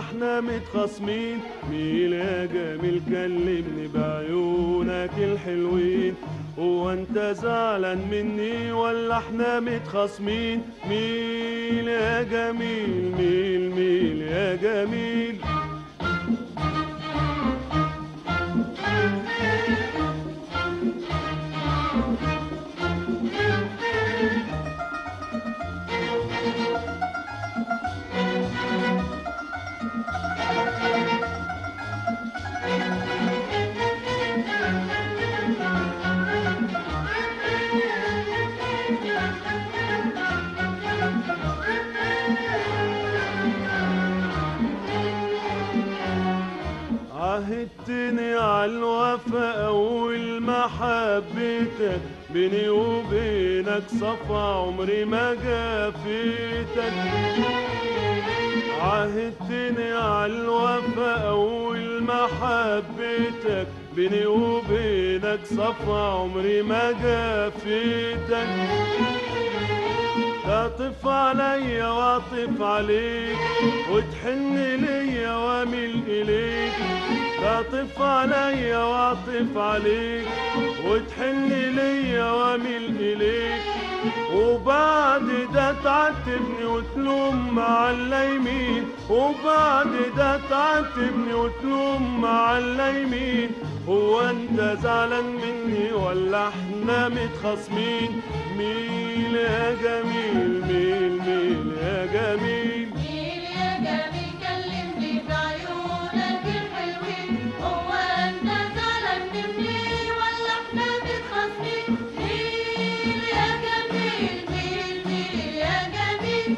احنا متخاصمين ميل يا جميل كلمني بعيونك الحلوين هو انت زعلان مني ولا احنا متخاصمين ميل يا جميل ميل ميل يا جميل عهدتني على الوفا أول ما حبيتك بيني وبينك صفا عمري ما جافيتك عهدتني على الوفا أول ما حبيتك بيني وبينك صفا عمري ما جافيتك تعطف عليا واعطف عليك وتحن ليا واميل اليك تعطف عليا واعطف عليك وتحن ليا واميل اليك وبعد ده تعاتبني وتلوم مع اليمين وبعد ده تعاتبني وتلوم مع اليمين هو انت زعلان مني ولا احنا متخاصمين ميل يا جميل ميل ميل يا جميل ميل يا جميل كلمني بعيونك الحلوين هو انت زعلان مني ولا احنا متخاصمين ميل يا جميل ميل ميل يا جميل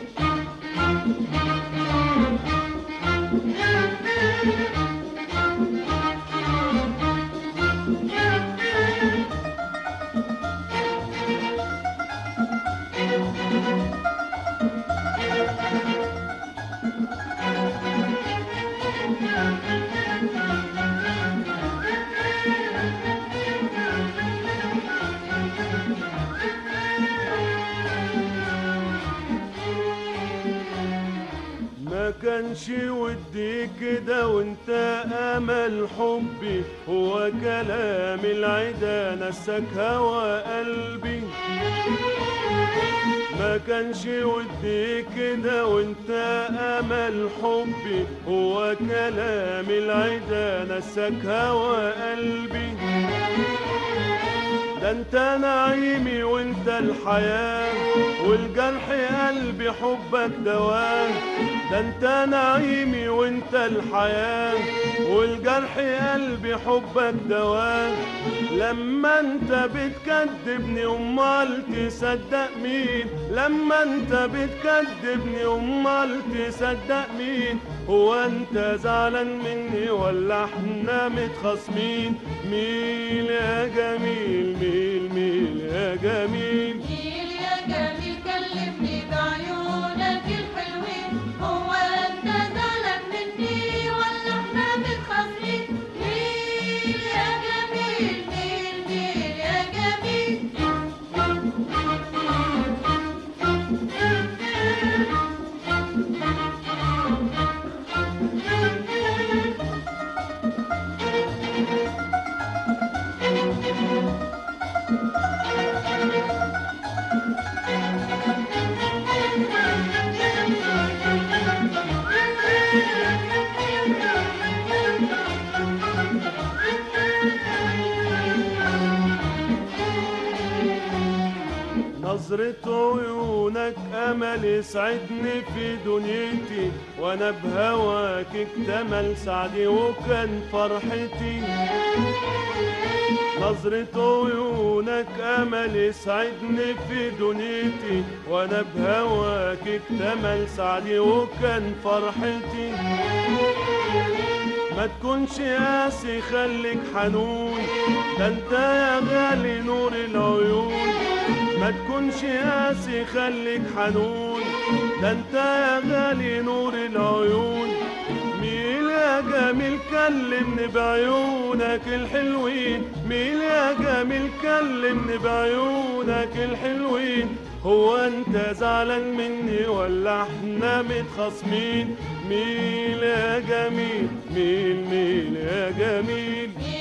ما كانش ودي كده وانت امل حبي هو كلام العدا نسك هوى قلبي ما كانش ودي كده وانت امل حبي هو كلام العدا نسك هوى قلبي ده انت نعيمي وانت الحياة والجرح قلبي حبك دواه ده انت نعيمي وانت الحياة والجرح قلبي حبك دواه لما انت بتكدبني امال تصدق مين لما انت بتكدبني امال تصدق مين هو انت زعلان مني ولا احنا متخاصمين ميل يا جميل ميل ميل يا جميل ميل يا جميل كلمني بعيونك الحلوين هو انت زعلان مني ولا احنا متخاصمين ميل يا جميل ميل ميل يا جميل نظرة عيونك أمل يسعدني في دنيتي وأنا بهواك اكتمل سعدي وكان فرحتي نظرة عيونك أمل يسعدني في دنيتي وأنا بهواك اكتمل سعدي وكان فرحتي ما تكونش قاسي خليك حنون ده انت يا غالي نور العيون ما تكونش قاسي خليك حنون ده انت يا غالي نور العيون ميل يا جميل كلمني بعيونك الحلوين ميل يا جميل كلمني بعيونك الحلوين هو انت زعلان مني ولا احنا متخاصمين ميل يا جميل ميل ميل يا جميل